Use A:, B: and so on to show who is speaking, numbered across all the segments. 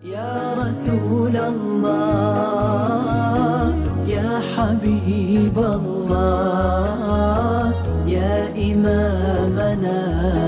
A: يا رسول الله يا حبيب الله يا إمامنا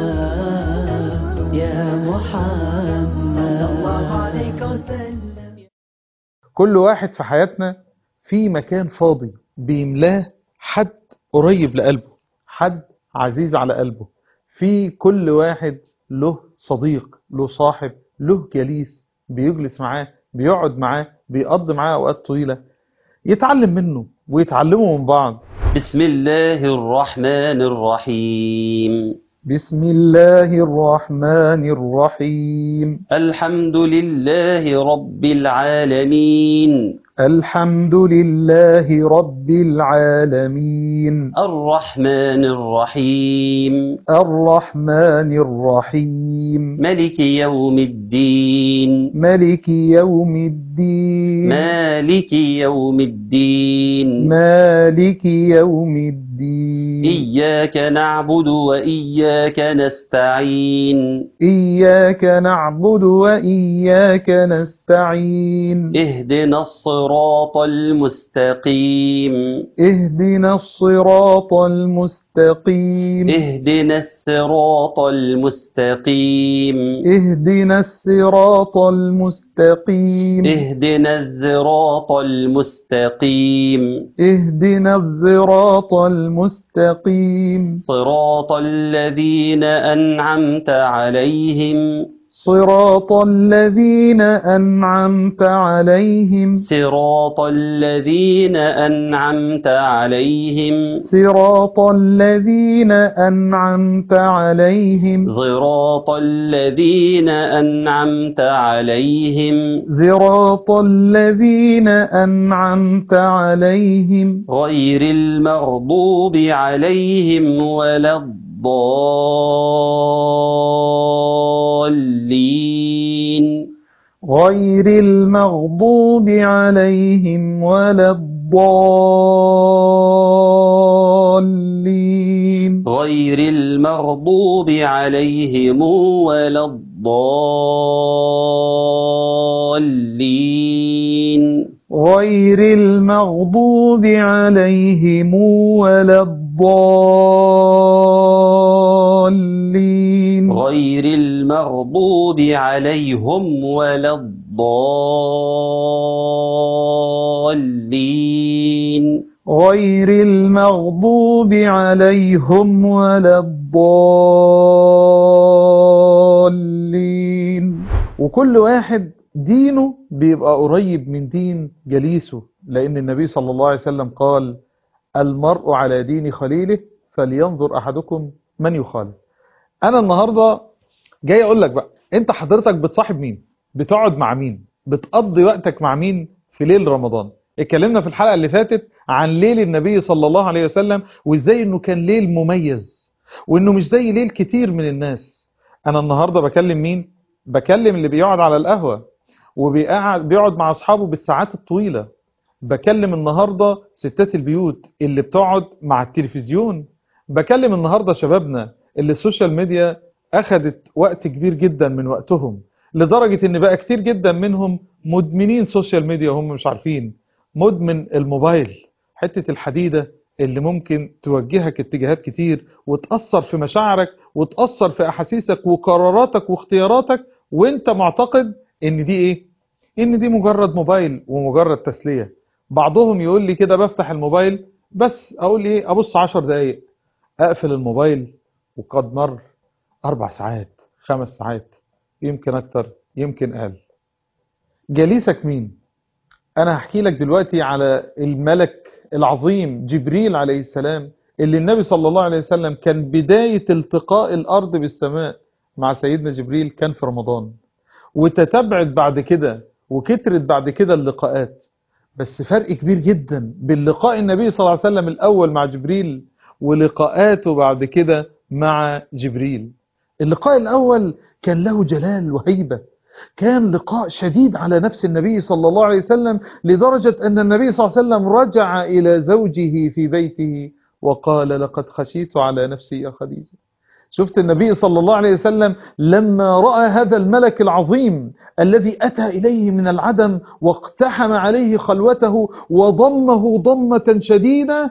A: يا محمد الله عليك وسلم
B: كل واحد في حياتنا في مكان فاضي بيملاه حد قريب لقلبه حد عزيز على قلبه في كل واحد له صديق له صاحب له جليس بيجلس معاه بيقعد معاه بيقضي معاه أوقات طويلة يتعلم منه ويتعلموا من بعض
C: بسم الله الرحمن الرحيم
B: بسم الله الرحمن الرحيم
C: الحمد لله رب العالمين
B: الحمد لله رب العالمين
C: الرحمن الرحيم
B: الرحمن الرحيم
C: ملك يوم الدين
B: ملك يوم الدين
C: مالك يوم الدين
B: مالك يوم الدين
C: إياك نعبد وإياك نستعين
B: إياك نعبد وإياك نستعين
C: اهدنا الصراط المستقيم
B: اهدنا الصراط المستقيم
C: اهدنا الصراط المستقيم
B: اهدنا الصراط المستقيم
C: اهدنا الصراط المستقيم
B: اهدنا الصراط المستقيم
C: صراط الذين أنعمت عليهم
B: صراط الذين أنعمت عليهم
C: صراط الذين أنعمت عليهم
B: صراط الذين أنعمت عليهم
C: صراط الذين أنعمت عليهم
B: صراط الذين أنعمت عليهم
C: غير المغضوب عليهم ولا الضالين
B: غير المغضوب عليهم ولا الضالين
C: غير المغضوب عليهم ولا الضالين
B: غير المغضوب عليهم ولا الضالين
C: غير المغضوب عليهم ولا الضالين
B: غير المغضوب عليهم ولا الضالين وكل واحد دينه بيبقى قريب من دين جليسه لأن النبي صلى الله عليه وسلم قال المرء على دين خليله فلينظر أحدكم من يخالف أنا النهاردة جاي أقول لك بقى أنت حضرتك بتصاحب مين بتقعد مع مين بتقضي وقتك مع مين في ليل رمضان اتكلمنا في الحلقة اللي فاتت عن ليل النبي صلى الله عليه وسلم وازاي انه كان ليل مميز وانه مش زي ليل كتير من الناس انا النهاردة بكلم مين بكلم اللي بيقعد على القهوة وبيقعد بيقعد مع اصحابه بالساعات الطويلة بكلم النهاردة ستات البيوت اللي بتقعد مع التلفزيون بكلم النهاردة شبابنا اللي السوشيال ميديا اخدت وقت كبير جدا من وقتهم لدرجة ان بقى كتير جدا منهم مدمنين سوشيال ميديا وهم مش عارفين مدمن الموبايل حتة الحديدة اللي ممكن توجهك اتجاهات كتير وتأثر في مشاعرك وتأثر في أحاسيسك وقراراتك واختياراتك وانت معتقد ان دي ايه ان دي مجرد موبايل ومجرد تسلية بعضهم يقول لي كده بفتح الموبايل بس اقول ايه ابص عشر دقايق اقفل الموبايل وقد مر اربع ساعات خمس ساعات يمكن اكتر يمكن اقل جليسك مين انا هحكي لك دلوقتي على الملك العظيم جبريل عليه السلام اللي النبي صلى الله عليه وسلم كان بداية التقاء الارض بالسماء مع سيدنا جبريل كان في رمضان وتتبعت بعد كده وكترت بعد كده اللقاءات بس فرق كبير جدا بين لقاء النبي صلى الله عليه وسلم الأول مع جبريل ولقاءاته بعد كده مع جبريل اللقاء الأول كان له جلال وهيبة كان لقاء شديد على نفس النبي صلى الله عليه وسلم لدرجة أن النبي صلى الله عليه وسلم رجع إلى زوجه في بيته وقال لقد خشيت على نفسي يا خديجة شفت النبي صلى الله عليه وسلم لما رأى هذا الملك العظيم الذي أتى إليه من العدم واقتحم عليه خلوته وضمه ضمة شديدة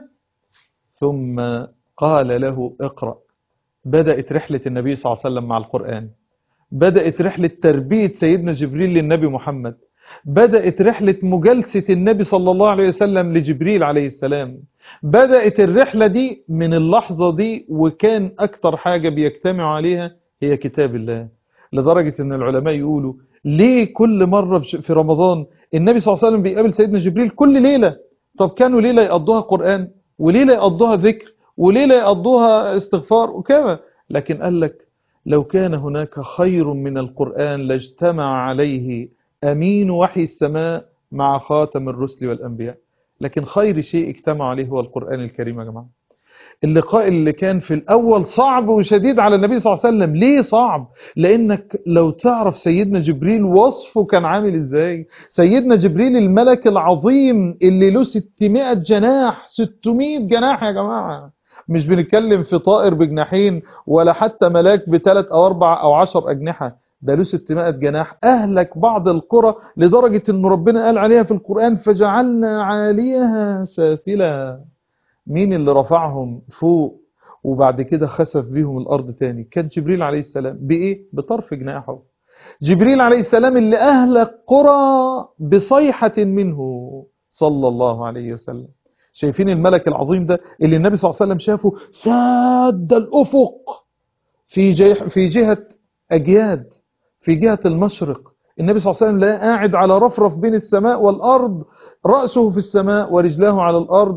B: ثم قال له اقرأ بدأت رحلة النبي صلى الله عليه وسلم مع القرآن بدأت رحلة تربية سيدنا جبريل للنبي محمد بدأت رحلة مجالسة النبي صلى الله عليه وسلم لجبريل عليه السلام بدأت الرحلة دي من اللحظة دي وكان أكتر حاجة بيجتمع عليها هي كتاب الله لدرجة أن العلماء يقولوا ليه كل مرة في رمضان النبي صلى الله عليه وسلم بيقابل سيدنا جبريل كل ليلة طب كانوا ليلة يقضوها قرآن وليلة يقضوها ذكر وليلة يقضوها استغفار وكذا لكن قال لك لو كان هناك خير من القرآن لاجتمع عليه أمين وحي السماء مع خاتم الرسل والأنبياء لكن خير شيء اجتمع عليه هو القرآن الكريم يا جماعة اللقاء اللي كان في الأول صعب وشديد على النبي صلى الله عليه وسلم ليه صعب؟ لأنك لو تعرف سيدنا جبريل وصفه كان عامل إزاي سيدنا جبريل الملك العظيم اللي له 600 جناح 600 جناح يا جماعة مش بنتكلم في طائر بجناحين ولا حتى ملاك بثلاث أو أربع أو عشر أجنحة ده له 600 جناح أهلك بعض القرى لدرجة أن ربنا قال عليها في القرآن فجعلنا عاليها سافلة مين اللي رفعهم فوق وبعد كده خسف بيهم الأرض تاني كان جبريل عليه السلام بإيه؟ بطرف جناحه جبريل عليه السلام اللي أهلك قرى بصيحة منه صلى الله عليه وسلم شايفين الملك العظيم ده اللي النبي صلى الله عليه وسلم شافه ساد الأفق في جهة, في جهة أجياد في جهة المشرق النبي صلى الله عليه وسلم لا قاعد على رفرف بين السماء والأرض رأسه في السماء ورجلاه على الأرض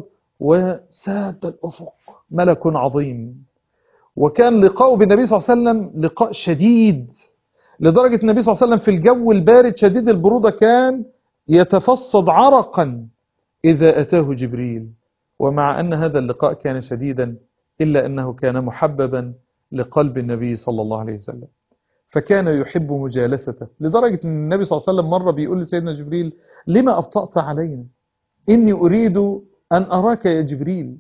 B: وساد الأفق ملك عظيم وكان لقاؤه بالنبي صلى الله عليه وسلم لقاء شديد لدرجة النبي صلى الله عليه وسلم في الجو البارد شديد البرودة كان يتفصد عرقا إذا أتاه جبريل ومع أن هذا اللقاء كان شديدا إلا أنه كان محببا لقلب النبي صلى الله عليه وسلم فكان يحب مجالسته لدرجة أن النبي صلى الله عليه وسلم مرة بيقول لسيدنا جبريل لما أبطأت علينا إني أريد أن أراك يا جبريل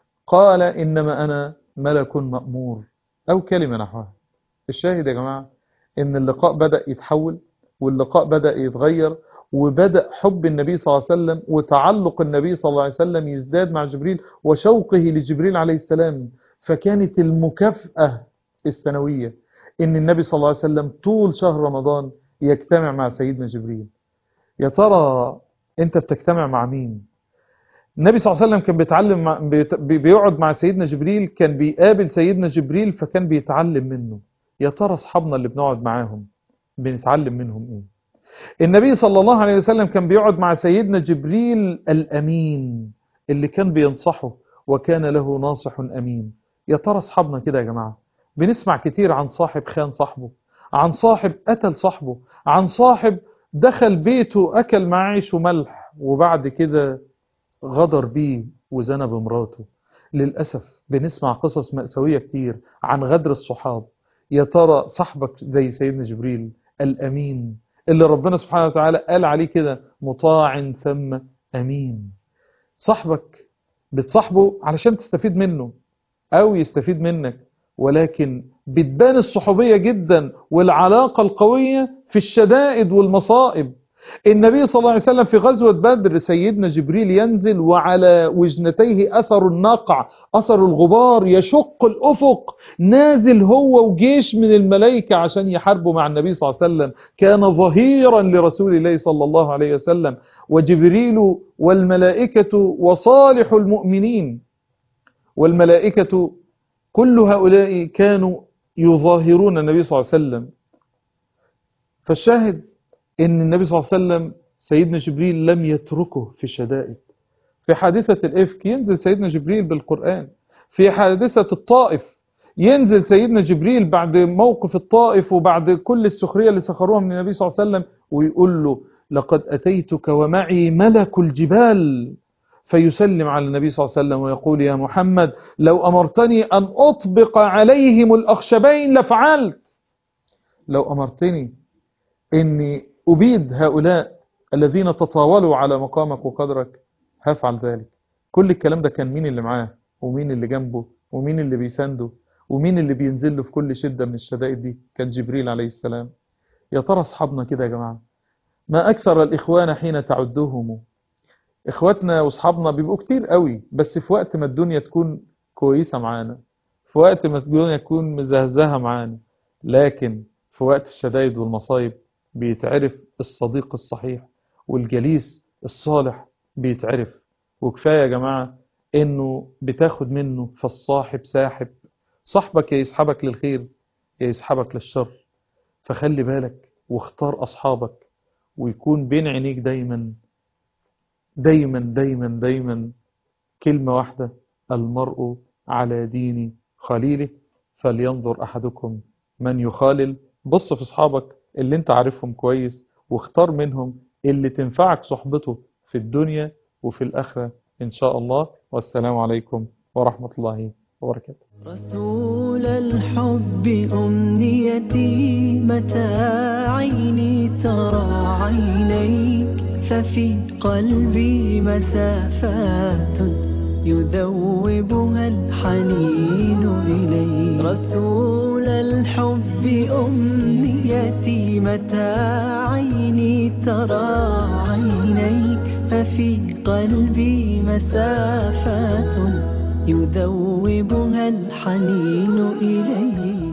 B: قال إنما أنا ملك مأمور أو كلمة نحوها الشاهد يا جماعة إن اللقاء بدأ يتحول واللقاء بدأ يتغير وبدأ حب النبي صلى الله عليه وسلم وتعلق النبي صلى الله عليه وسلم يزداد مع جبريل وشوقه لجبريل عليه السلام فكانت المكافأة السنوية إن النبي صلى الله عليه وسلم طول شهر رمضان يجتمع مع سيدنا جبريل يا ترى أنت بتجتمع مع مين النبي صلى الله عليه وسلم كان بيتعلم مع بيقعد مع سيدنا جبريل كان بيقابل سيدنا جبريل فكان بيتعلم منه يا ترى اصحابنا اللي بنقعد معاهم بنتعلم منهم ايه النبي صلى الله عليه وسلم كان بيقعد مع سيدنا جبريل الامين اللي كان بينصحه وكان له ناصح امين يا ترى اصحابنا كده يا جماعه بنسمع كتير عن صاحب خان صاحبه عن صاحب قتل صاحبه عن صاحب دخل بيته اكل مع عيش وملح وبعد كده غدر بيه وزنى بمراته للأسف بنسمع قصص مأساوية كتير عن غدر الصحاب يا ترى صاحبك زي سيدنا جبريل الأمين اللي ربنا سبحانه وتعالى قال عليه كده مطاع ثم أمين صاحبك بتصاحبه علشان تستفيد منه أو يستفيد منك ولكن بتبان الصحوبية جدا والعلاقة القوية في الشدائد والمصائب النبي صلى الله عليه وسلم في غزوة بدر سيدنا جبريل ينزل وعلى وجنتيه أثر النقع أثر الغبار يشق الأفق نازل هو وجيش من الملائكة عشان يحاربوا مع النبي صلى الله عليه وسلم كان ظهيرا لرسول الله صلى الله عليه وسلم وجبريل والملائكة وصالح المؤمنين والملائكة كل هؤلاء كانوا يظاهرون النبي صلى الله عليه وسلم فالشاهد ان النبي صلى الله عليه وسلم سيدنا جبريل لم يتركه في الشدائد في حادثة الإفك ينزل سيدنا جبريل بالقرآن في حادثة الطائف ينزل سيدنا جبريل بعد موقف الطائف وبعد كل السخرية اللي سخروها من النبي صلى الله عليه وسلم ويقول له لقد أتيتك ومعي ملك الجبال فيسلم على النبي صلى الله عليه وسلم ويقول يا محمد لو أمرتني أن أطبق عليهم الأخشبين لفعلت لو أمرتني إني أبيد هؤلاء الذين تطاولوا على مقامك وقدرك هفعل ذلك كل الكلام ده كان مين اللي معاه ومين اللي جنبه ومين اللي بيسنده ومين اللي بينزل له في كل شدة من الشدائد دي كان جبريل عليه السلام يا ترى اصحابنا كده يا جماعة ما أكثر الإخوان حين تعدهم إخواتنا وأصحابنا بيبقوا كتير قوي بس في وقت ما الدنيا تكون كويسة معانا في وقت ما الدنيا تكون مزهزهة معانا لكن في وقت الشدائد والمصايب بيتعرف الصديق الصحيح والجليس الصالح بيتعرف وكفاية يا جماعة انه بتاخد منه فالصاحب ساحب صاحبك يا يسحبك للخير يا يسحبك للشر فخلي بالك واختار أصحابك ويكون بين عينيك دايما دايما دايما دايما كلمة واحدة المرء على دين خليله فلينظر أحدكم من يخالل بص في أصحابك اللي انت عارفهم كويس واختار منهم اللي تنفعك صحبته في الدنيا وفي الآخرة إن شاء الله والسلام عليكم ورحمة الله وبركاته
A: رسول الحب أمنيتي متى عيني ترى عينيك ففي قلبي مسافات يذوبها الحنين إليك رسول الحب أمنيتي متى عيني ترى عينيك ففي قلبي مسافات يذوبها الحنين إليك